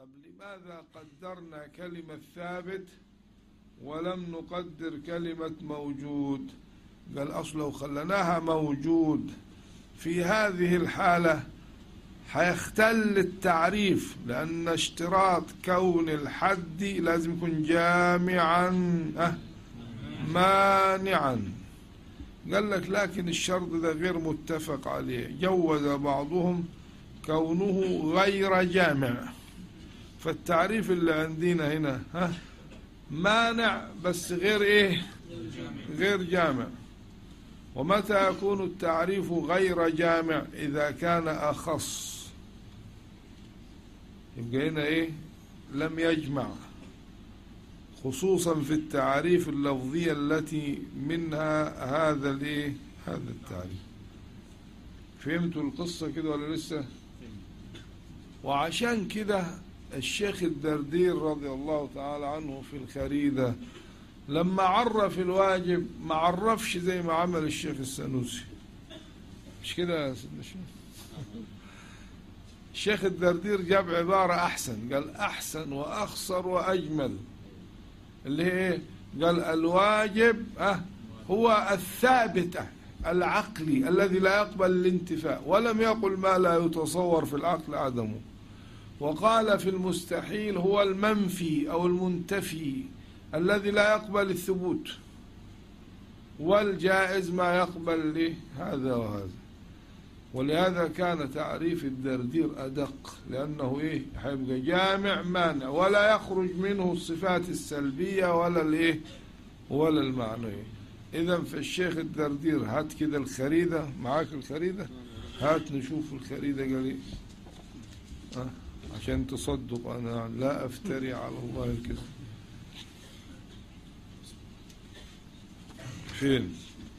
طب لماذا قدرنا كلمة ثابت ولم نقدر كلمة موجود قال أصل لو خلناها موجود في هذه الحالة حيختل التعريف لأن اشتراط كون الحد لازم يكون جامعا أه مانعا قال لك لكن الشرط ده غير متفق عليه جوز بعضهم كونه غير جامع فالتعريف اللي عندنا هنا ها مانع بس غير ايه غير جامع ومتى يكون التعريف غير جامع إذا كان أخص يبقى هنا إيه لم يجمع خصوصا في التعريف اللفظية التي منها هذا الإيه هذا التعريف فهمتوا القصة كده ولا لسه وعشان كده الشيخ الدردير رضي الله تعالى عنه في الخريدة لما عرف الواجب ما عرفش زي ما عمل الشيخ السنوسي مش كده يا سيدنا الشيخ الشيخ الدردير جاب عبارة أحسن قال أحسن وأخصر وأجمل اللي هي إيه؟ قال الواجب أه هو الثابت العقلي الذي لا يقبل الانتفاء ولم يقل ما لا يتصور في العقل عدمه وقال في المستحيل هو المنفي أو المنتفي الذي لا يقبل الثبوت والجائز ما يقبل هذا وهذا ولهذا كان تعريف الدردير أدق لأنه إيه حيبقى جامع مانع ولا يخرج منه الصفات السلبية ولا الإيه ولا المعنوية إذا فالشيخ الدردير هات كده الخريدة معاك الخريدة هات نشوف الخريدة قال إيه أه عشان تصدق أنا لا أفتري على الله الكذب فين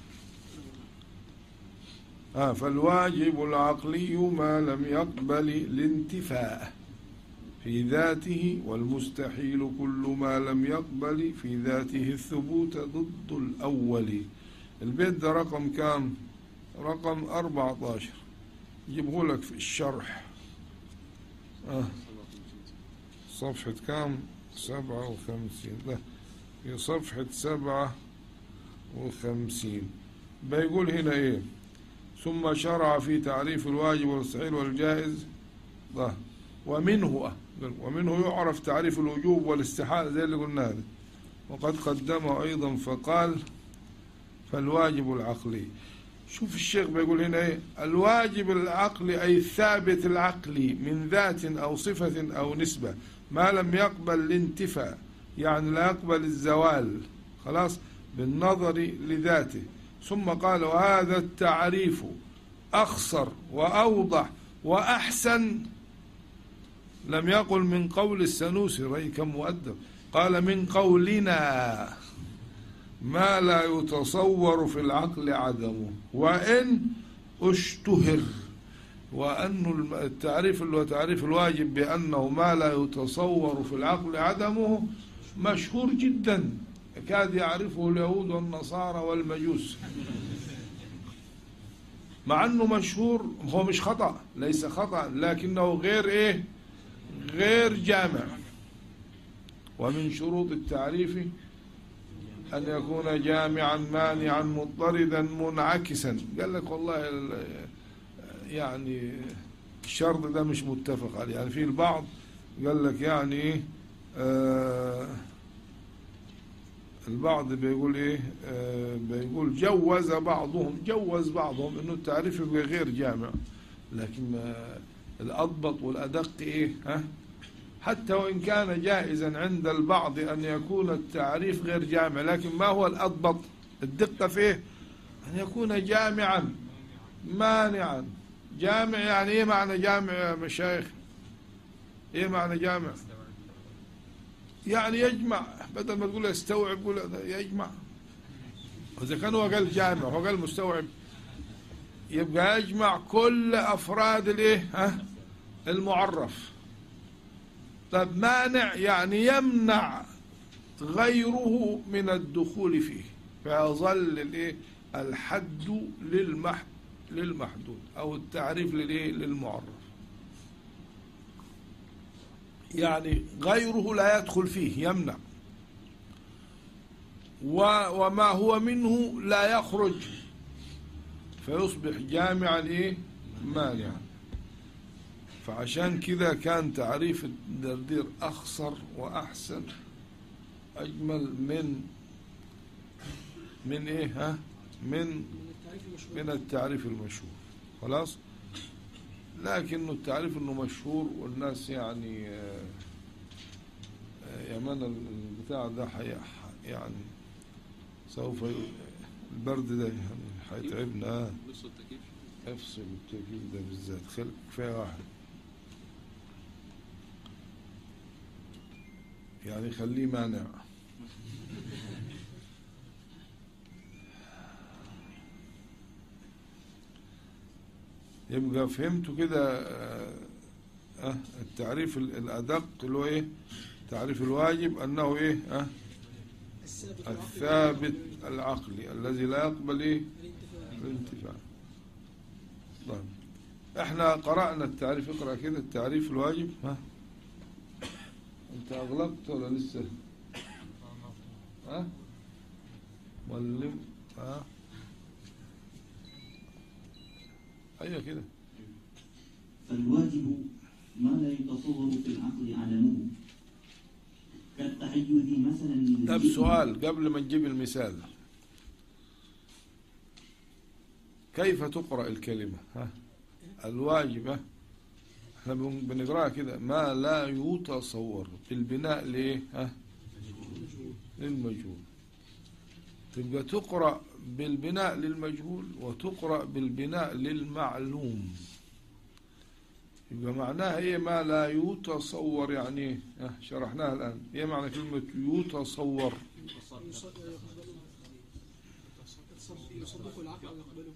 آه فالواجب العقلي ما لم يقبل الانتفاء في ذاته والمستحيل كل ما لم يقبل في ذاته الثبوت ضد الأول البيت ده رقم كام رقم 14 جيبه لك في الشرح آه. صفحة كام سبعة وخمسين لا في صفحة سبعة وخمسين بيقول هنا ايه ثم شرع في تعريف الواجب والمستحيل والجائز ده ومنه ومنه يعرف تعريف الوجوب والاستحالة زي اللي قلنا هذا وقد قدمه أيضا فقال فالواجب العقلي شوف الشيخ بيقول هنا ايه الواجب العقلي أي الثابت العقلي من ذات أو صفة أو نسبة ما لم يقبل الانتفاء يعني لا يقبل الزوال خلاص بالنظر لذاته ثم قال وهذا التعريف أخصر وأوضح وأحسن لم يقل من قول السنوسي رأي كم مؤدب قال من قولنا ما لا يتصور في العقل عدمه وإن اشتهر وأن التعريف اللي هو تعريف الواجب بأنه ما لا يتصور في العقل عدمه مشهور جدا يكاد يعرفه اليهود والنصارى والمجوس مع أنه مشهور هو مش خطأ ليس خطأ لكنه غير إيه غير جامع ومن شروط التعريف أن يكون جامعا مانعا مضطردا منعكسا قال لك والله يعني الشرط ده مش متفق عليه يعني في البعض قال لك يعني ايه آه البعض بيقول ايه آه بيقول جوز بعضهم جوز بعضهم انه التعريف يبقى غير جامع لكن آه الاضبط والادق ايه ها حتى وإن كان جائزا عند البعض أن يكون التعريف غير جامع لكن ما هو الأضبط الدقة فيه أن يكون جامعا مانعا جامع يعني إيه معنى جامع يا مشايخ إيه معنى جامع يعني يجمع بدل ما تقول يستوعب قول يجمع وإذا كان هو قال جامع هو قال مستوعب يبقى يجمع كل أفراد الإيه ها المعرف طب مانع يعني يمنع غيره من الدخول فيه فيظل الايه الحد للمح للمحدود او التعريف للايه للمعرف يعني غيره لا يدخل فيه يمنع و- وما هو منه لا يخرج فيصبح جامعا ايه مانعا فعشان كذا كان تعريف الدردير اخصر واحسن اجمل من من ايه ها من من التعريف المشهور من التعريف المشهور خلاص لكنه التعريف انه مشهور والناس يعني آه، آه، يا من البتاع ده حي يعني سوف ي- البرد ده يعني حيتعبنا آه. نص التكييف افصل التكييف ده بالذات خلق كفايه واحد يعني خليه مانع يبقى فهمتوا كده آه، آه، التعريف ال- الأدق اللي هو إيه تعريف الواجب أنه إيه آه، الثابت العقلي الثابت العقلي الذي لا يقبل إيه الانتفاع الانتفاع طيب احنا قرأنا التعريف اقرأ كده التعريف الواجب ها انت اغلقت ولا لسه ها معلم ها ايوه كده فالواجب ما لا يتصور في العقل عدمه كالتحيز مثلا طب للذئب سؤال قبل ما نجيب المثال كيف تقرأ الكلمة ها الواجب ها؟ احنا بن- بنقراها كده ما لا يتصور بالبناء ليه ها للمجهول تبقى تقرأ بالبناء للمجهول وتقرأ بالبناء للمعلوم يبقى معناها ايه ما لا يتصور يعني ايه ها، شرحناها الآن ايه معنى كلمة يتصور يص- يقبله يتصد- يصدق العقل او يقبله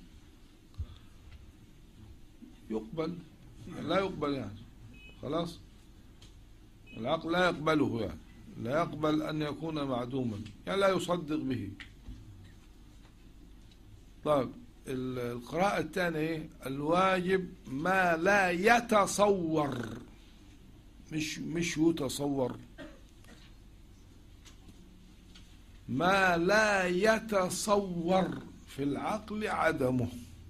يقبل لا يقبل يعني خلاص العقل لا يقبله يعني لا يقبل أن يكون معدوما يعني لا يصدق به طيب ال- القراءة الثانية إيه؟ الواجب ما لا يتصور مش مش يتصور ما لا يتصور في العقل عدمه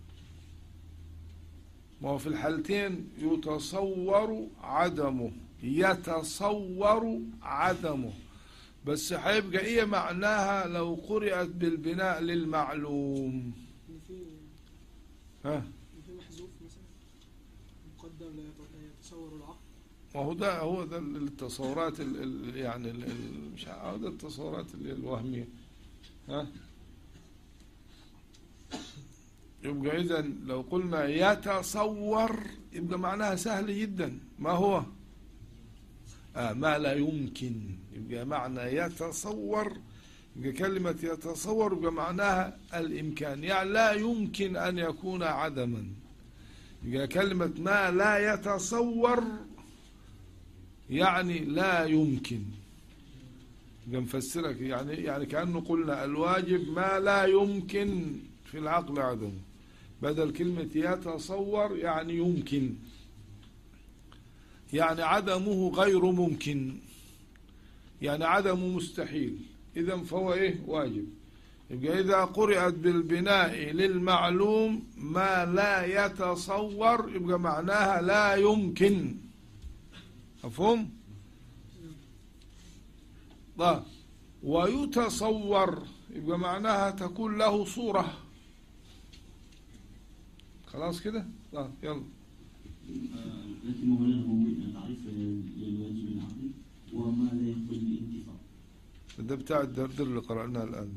ما هو في الحالتين يتصور عدمه يتصور عدمه بس هيبقى ايه معناها لو قرأت بالبناء للمعلوم ان في ها ان في محذوف مثلا مقدر لا يت- لا يتصور العقل ما هو ده هو ده التصورات ال ال يعني ال ال مش عارف ده التصورات اللي الوهمية ها يبقى إذا لو قلنا يتصور يبقى معناها سهل جدا ما هو آه ما لا يمكن يبقى معنى يتصور يبقى كلمة يتصور يبقى معناها الإمكان يعني لا يمكن أن يكون عدما يبقى كلمة ما لا يتصور يعني لا يمكن يبقى نفسرك يعني يعني كأنه قلنا الواجب ما لا يمكن في العقل عدمه بدل كلمة يتصور يعني يمكن يعني عدمه غير ممكن يعني عدمه مستحيل إذا فهو إيه واجب يبقى إذا قرأت بالبناء للمعلوم ما لا يتصور يبقى معناها لا يمكن مفهوم؟ طيب ويتصور يبقى معناها تكون له صورة خلاص كده؟ طيب يلا لكن مولانا هو تعريف للواجب العقلي وما لا يقبل الانتفاع ده بتاع الدردر اللي قرأناه الآن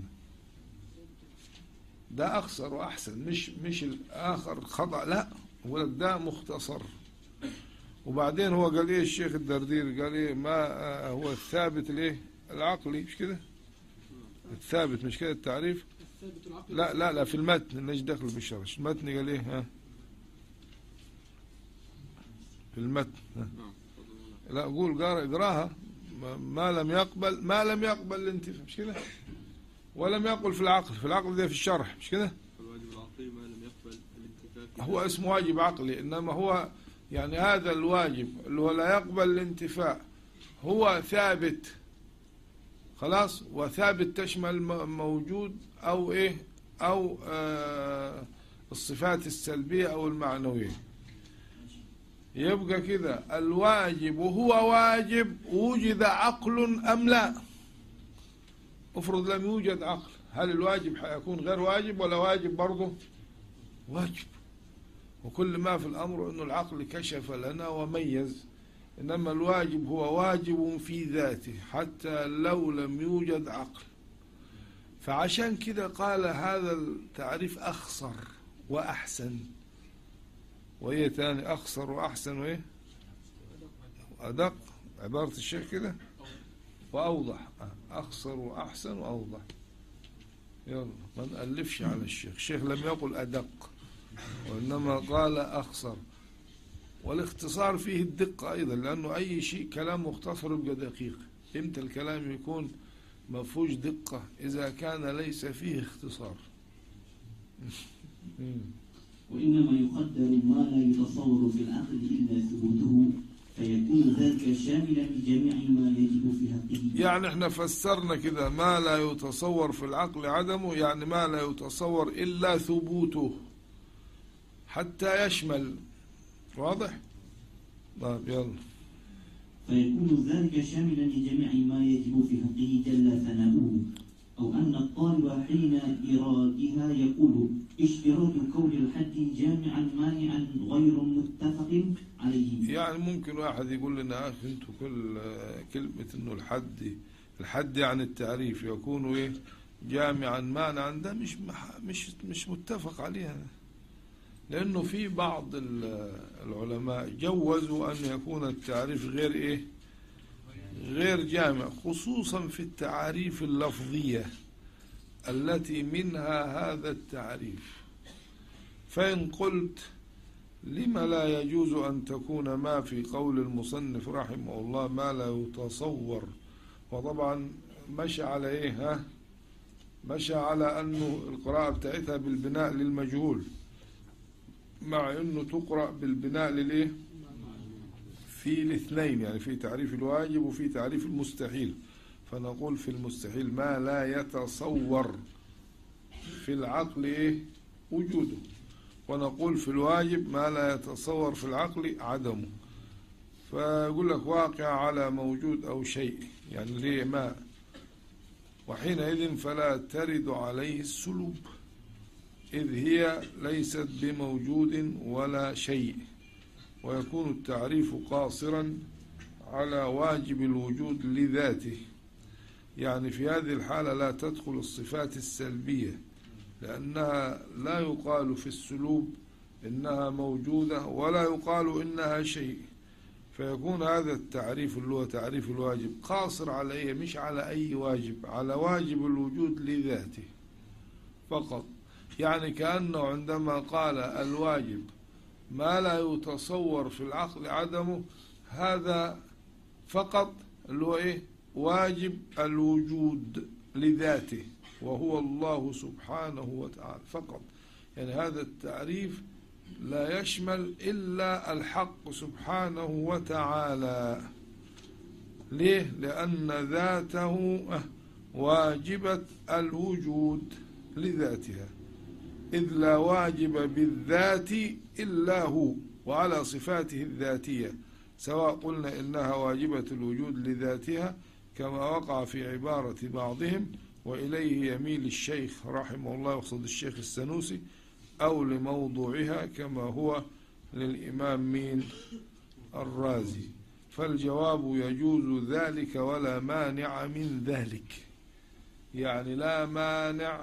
ده أخسر وأحسن مش مش الآخر خطأ لا هو لك ده مختصر وبعدين هو قال إيه الشيخ الدردير قال إيه ما آه، هو الثابت الإيه العقلي مش كده الثابت مش كده التعريف الثابت العقل لا لا لا في المتن ليش دخل بالشرش المتن قال إيه ها في المتن ها نعم تفضل لا قول قرا اقراها ما- ما لم يقبل ما لم يقبل الانتفاع مش كده ولم يقل في العقل في العقل ده في الشرح مش كده الواجب العقلي ما لم يقبل الانتفاع في هو اسمه واجب عقلي انما هو يعني هذا الواجب اللي هو لا يقبل الانتفاء هو ثابت خلاص وثابت تشمل م- موجود أو إيه أو آه الصفات السلبية أو المعنوية يبقى كده الواجب هو واجب وجد عقل أم لا افرض لم يوجد عقل هل الواجب حيكون غير واجب ولا واجب برضه واجب وكل ما في الأمر أنه العقل كشف لنا وميز إنما الواجب هو واجب في ذاته حتى لو لم يوجد عقل فعشان كده قال هذا التعريف أخصر وأحسن وهي تاني أخصر وأحسن وإيه أدق عبارة الشيخ كده وأوضح أخصر وأحسن وأوضح يلا ما نألفش على الشيخ الشيخ لم يقل أدق وإنما قال أخصر والاختصار فيه الدقة أيضا لأنه أي شيء كلام مختصر يبقى دقيق إمتى الكلام يكون ما فيهوش دقة إذا كان ليس فيه اختصار مم. وإنما يقدر ما لا يتصور في العقل إلا ثبوته فيكون ذلك شاملا لجميع ما يجب في حقه يعني احنا فسرنا كده ما لا يتصور في العقل عدمه يعني ما لا يتصور إلا ثبوته حتى يشمل واضح طيب يلا فيكون ذلك شاملا لجميع ما يجب في حقه جل ثناؤه أو أن الطالب حين إرادها يقول اشتراط كون الحد جامعا مانعا غير متفق عليه يعني ممكن واحد يقول لنا يا اخي انتوا كل آه، كلمة انه الحد الحد يعني التعريف يكون ايه جامعا مانعا ده مش مح- مش مش متفق عليها لانه في بعض ال- العلماء جوزوا ان يكون التعريف غير ايه غير جامع خصوصا في التعاريف اللفظية التي منها هذا التعريف فإن قلت لما لا يجوز أن تكون ما في قول المصنف رحمه الله ما لا يتصور وطبعا مشى على إيه ها مشى على أنه القراءة بتاعتها بالبناء للمجهول مع أنه تقرأ بالبناء للإيه في الاثنين يعني في تعريف الواجب وفي تعريف المستحيل فنقول في المستحيل ما لا يتصور في العقل إيه وجوده ونقول في الواجب ما لا يتصور في العقل عدمه فيقول لك واقع على موجود أو شيء يعني ليه ما وحينئذ فلا ترد عليه السلوب إذ هي ليست بموجود ولا شيء ويكون التعريف قاصرا على واجب الوجود لذاته يعني في هذه الحالة لا تدخل الصفات السلبية لأنها لا يقال في السلوب إنها موجودة ولا يقال إنها شيء فيكون هذا التعريف اللي هو تعريف الواجب قاصر على إيه مش على أي واجب على واجب الوجود لذاته فقط يعني كأنه عندما قال الواجب ما لا يتصور في العقل عدمه هذا فقط اللي هو إيه واجب الوجود لذاته وهو الله سبحانه وتعالى فقط يعني هذا التعريف لا يشمل إلا الحق سبحانه وتعالى ليه؟ لأن ذاته واجبة الوجود لذاتها إذ لا واجب بالذات إلا هو وعلى صفاته الذاتية سواء قلنا إنها واجبة الوجود لذاتها كما وقع في عبارة بعضهم وإليه يميل الشيخ رحمه الله يقصد الشيخ السنوسي أو لموضوعها كما هو للإمام مين الرازي فالجواب يجوز ذلك ولا مانع من ذلك يعني لا مانع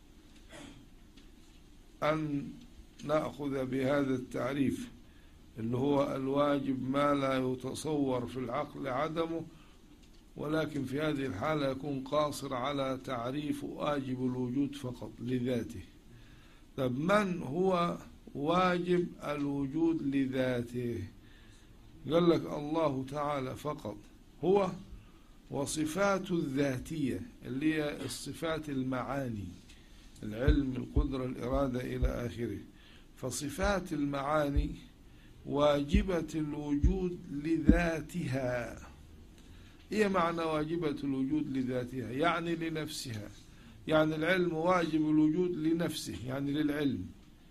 أن نأخذ بهذا التعريف اللي هو الواجب ما لا يتصور في العقل عدمه ولكن في هذه الحالة يكون قاصر على تعريف واجب الوجود فقط لذاته طب من هو واجب الوجود لذاته قال لك الله تعالى فقط هو وصفاته الذاتية اللي هي الصفات المعاني العلم القدرة الإرادة إلى آخره فصفات المعاني واجبة الوجود لذاتها هي معنى واجبة الوجود لذاتها يعني لنفسها يعني العلم واجب الوجود لنفسه يعني للعلم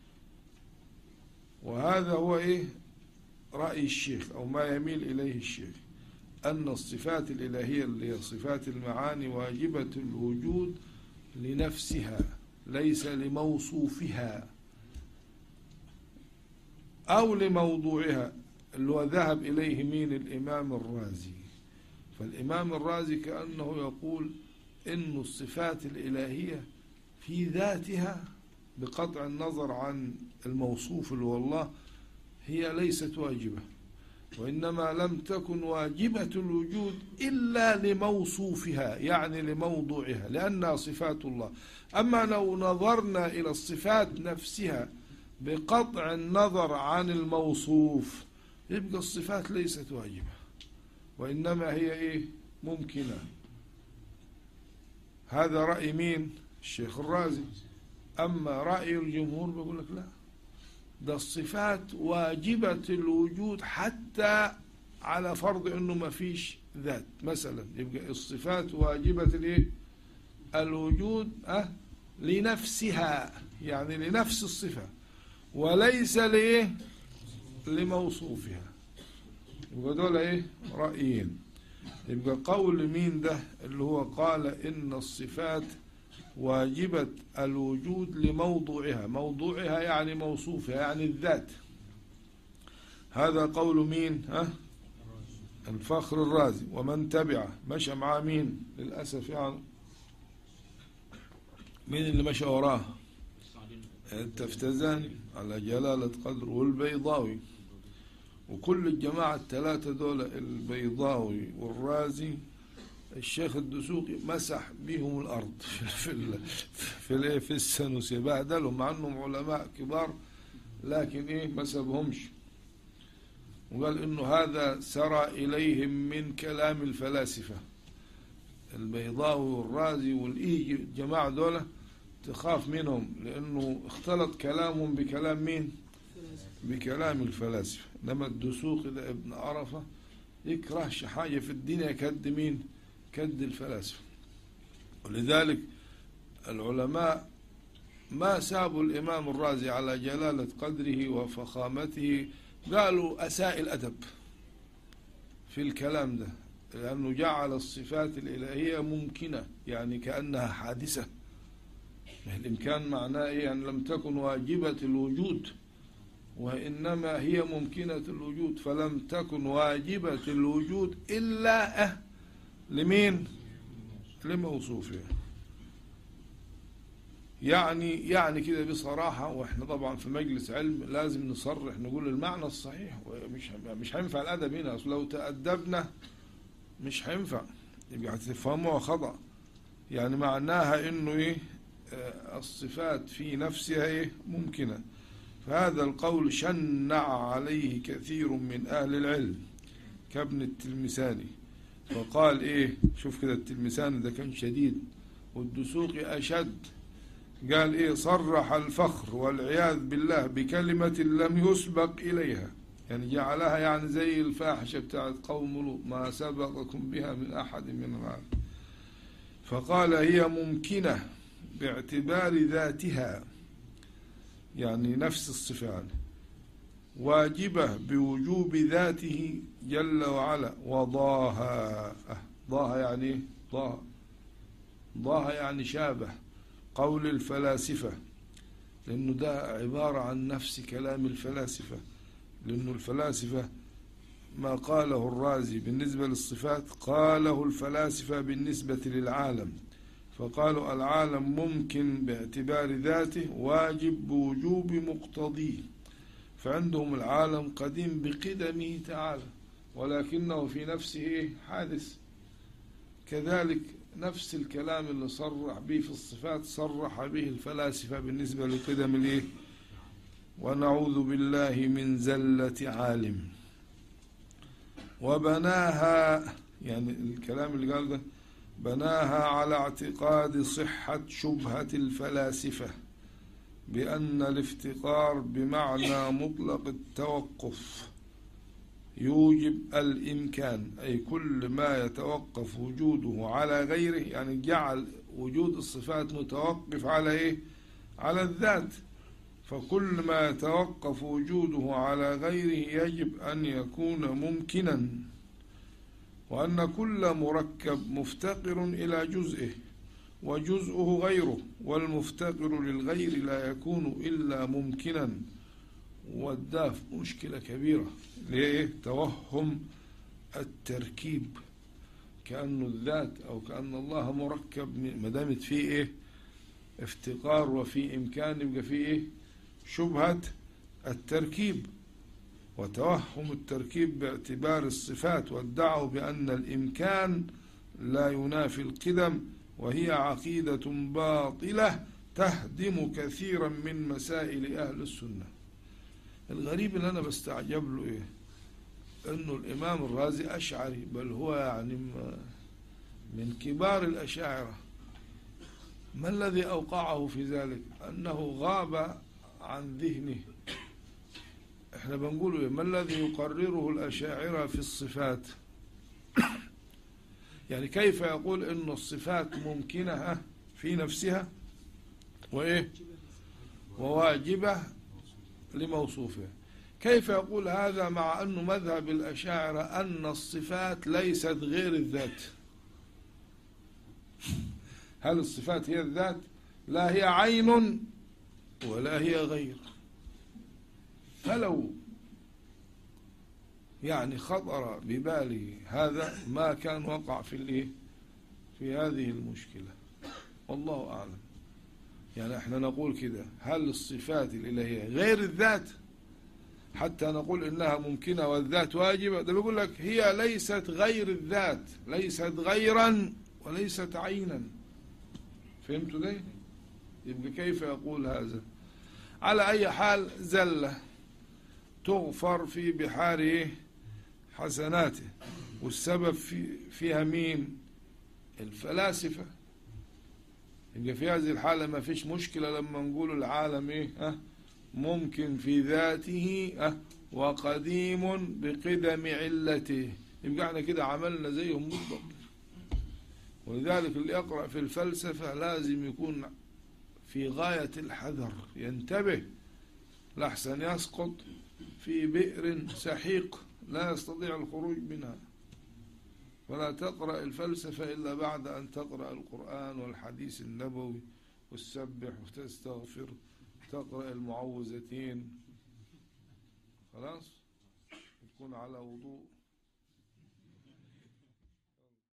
وهذا هو إيه رأي الشيخ أو ما يميل إليه الشيخ أن الصفات الإلهية اللي هي صفات المعاني واجبة الوجود لنفسها ليس لموصوفها أو لموضوعها اللي هو ذهب إليه مين الإمام الرازي فالإمام الرازي كأنه يقول إن الصفات الإلهية في ذاتها بقطع النظر عن الموصوف اللي هو الله هي ليست واجبة وإنما لم تكن واجبة الوجود إلا لموصوفها يعني لموضوعها لأنها صفات الله أما لو نظرنا إلى الصفات نفسها بقطع النظر عن الموصوف يبقى الصفات ليست واجبة وإنما هي إيه ممكنة هذا رأي مين الشيخ الرازي أما رأي الجمهور بيقول لك لا ده الصفات واجبة الوجود حتى على فرض انه ما فيش ذات مثلا يبقى الصفات واجبة الايه الوجود أه لنفسها يعني لنفس الصفة وليس لايه لموصوفها يبقى دول ايه رأيين يبقى قول مين ده اللي هو قال ان الصفات واجبة الوجود لموضوعها موضوعها يعني موصوفها يعني الذات هذا قول مين ها الفخر الرازي ومن تبعه مشى معاه مين للأسف يعني مين اللي مشى وراه التفتزاني على جلالة قدر والبيضاوي وكل الجماعة الثلاثة دول البيضاوي والرازي الشيخ الدسوقي مسح بهم الارض في في في الايه في السنوسي بهدلهم مع انهم علماء كبار لكن ايه ما سابهمش وقال انه هذا سرى اليهم من كلام الفلاسفه البيضاوي والرازي والايجي الجماعه دول تخاف منهم لانه اختلط كلامهم بكلام مين بكلام الفلاسفه انما الدسوقي ده ابن عرفه يكرهش حاجه في الدنيا كد مين كد الفلاسفة ولذلك العلماء ما سابوا الإمام الرازي على جلالة قدره وفخامته قالوا أساء الأدب في الكلام ده لأنه جعل الصفات الإلهية ممكنة يعني كأنها حادثة الإمكان معناه إيه أن لم تكن واجبة الوجود وإنما هي ممكنة الوجود فلم تكن واجبة الوجود إلا أه لمين لموصوفه يعني يعني كده بصراحة واحنا طبعا في مجلس علم لازم نصرح نقول المعنى الصحيح مش مش هينفع الأدب هنا أصل لو تأدبنا مش هينفع يبقى هتفهموها خطأ يعني معناها انه ايه الصفات في نفسها ايه ممكنة فهذا القول شنع عليه كثير من أهل العلم كابن التلمساني فقال ايه شوف كده التلمسان ده كان شديد والدسوقي اشد قال ايه صرح الفخر والعياذ بالله بكلمة لم يسبق اليها يعني جعلها يعني زي الفاحشة بتاعت قوم لوط ما سبقكم بها من احد من العالم فقال هي ممكنة باعتبار ذاتها يعني نفس الصفات واجبة بوجوب ذاته جل وعلا وضاها ضاها يعني ضاها ضاها يعني شابه قول الفلاسفة لأنه ده عبارة عن نفس كلام الفلاسفة لأنه الفلاسفة ما قاله الرازي بالنسبة للصفات قاله الفلاسفة بالنسبة للعالم فقالوا العالم ممكن باعتبار ذاته واجب بوجوب مقتضيه فعندهم العالم قديم بقدمه تعالى ولكنه في نفسه حادث كذلك نفس الكلام اللي صرح به في الصفات صرح به الفلاسفة بالنسبة لقدم الايه ونعوذ بالله من زلة عالم وبناها يعني الكلام اللي قال ده بناها على اعتقاد صحة شبهة الفلاسفة بأن الافتقار بمعنى مطلق التوقف يوجب الإمكان أي كل ما يتوقف وجوده على غيره يعني جعل وجود الصفات متوقف على إيه؟ على الذات فكل ما يتوقف وجوده على غيره يجب أن يكون ممكنا وأن كل مركب مفتقر إلى جزئه وجزءه غيره والمفتقر للغير لا يكون إلا ممكنا والداف مشكلة كبيرة ليه توهم التركيب كأنه الذات أو كأن الله مركب ما دامت فيه إيه افتقار وفي إمكان يبقى فيه إيه شبهة التركيب وتوهم التركيب باعتبار الصفات وادعوا بأن الإمكان لا ينافي القدم وهي عقيدة باطلة تهدم كثيرا من مسائل أهل السنة الغريب اللي أنا بستعجب له إيه أنه الإمام الرازي أشعري بل هو يعني من كبار الأشاعرة ما الذي أوقعه في ذلك أنه غاب عن ذهنه احنا بنقول إيه؟ ما الذي يقرره الأشاعرة في الصفات يعني كيف يقول أن الصفات ممكنة في نفسها وإيه وواجبة لموصوفها كيف يقول هذا مع أنه مذهب الأشاعرة أن الصفات ليست غير الذات هل الصفات هي الذات لا هي عين ولا هي غير فلو يعني خطر بباله هذا ما كان وقع في الايه في هذه المشكلة والله أعلم يعني احنا نقول كده هل الصفات الإلهية غير الذات حتى نقول إنها ممكنة والذات واجبة ده بيقول لك هي ليست غير الذات ليست غيرا وليست عينا فهمتوا ده يبقى كيف يقول هذا على أي حال زلة تغفر في بحار حسناته والسبب في فيها مين الفلاسفة يبقى في هذه الحالة ما فيش مشكلة لما نقول العالم ايه ها ممكن في ذاته ها وقديم بقدم علته يبقى احنا كده عملنا زيهم بالضبط ولذلك اللي يقرأ في الفلسفة لازم يكون في غاية الحذر ينتبه لحسن يسقط في بئر سحيق لا يستطيع الخروج منها ولا تقرأ الفلسفة إلا بعد أن تقرأ القرآن والحديث النبوي والسبح وتستغفر تقرأ المعوذتين خلاص تكون على وضوء